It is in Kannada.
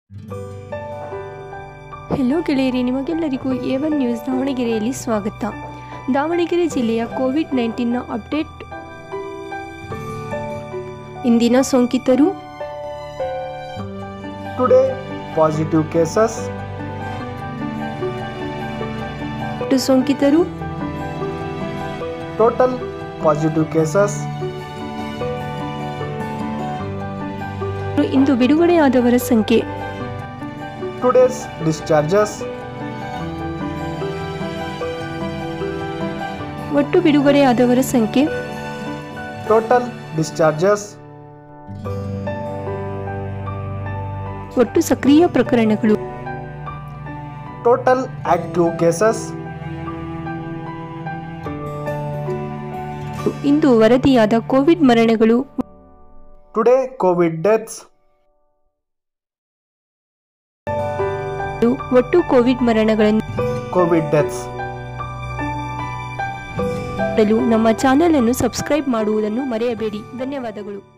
ಹೆಲೋ ಗೆಳೆಯರಿ ನಿಮಗೆಲ್ಲರಿಗೂ ಎ ಒನ್ ನ್ಯೂಸ್ ದಾವಣಗೆರೆಯಲ್ಲಿ ಸ್ವಾಗತ ದಾವಣಗೆರೆ ಜಿಲ್ಲೆಯ ಕೋವಿಡ್ ನೈನ್ಟೀನ್ನ ಅಪ್ಡೇಟ್ ಇಂದಿನ ಸೋಂಕಿತರು Today, positive cases ಒಟ್ಟು ಸೋಂಕಿತರು total positive cases ಇಂದು ಬಿಡುಗಡೆಯಾದವರ ಸಂಖ್ಯೆ today's discharges ಒಟ್ಟು ಬಿಡುಗಡೆಯಾದವರ ಸಂಖ್ಯೆ total discharges ಒಟ್ಟು ಸಕ್ರಿಯ ಪ್ರಕರಣಗಳು total active cases ಇಂದು ವರದಿಯಾದ ಕೋವಿಡ್ ಮರಣಗಳು today covid deaths ಒಟ್ಟು ಕೋವಿಡ್ ಮರಣಗಳನ್ನು covid deaths ನೋಡಲು ನಮ್ಮ ಚಾನೆಲ್ ಅನ್ನು ಸಬ್ಸ್ಕ್ರೈಬ್ ಮಾಡುವುದನ್ನು ಮರೆಯಬೇಡಿ ಧನ್ಯವಾದಗಳು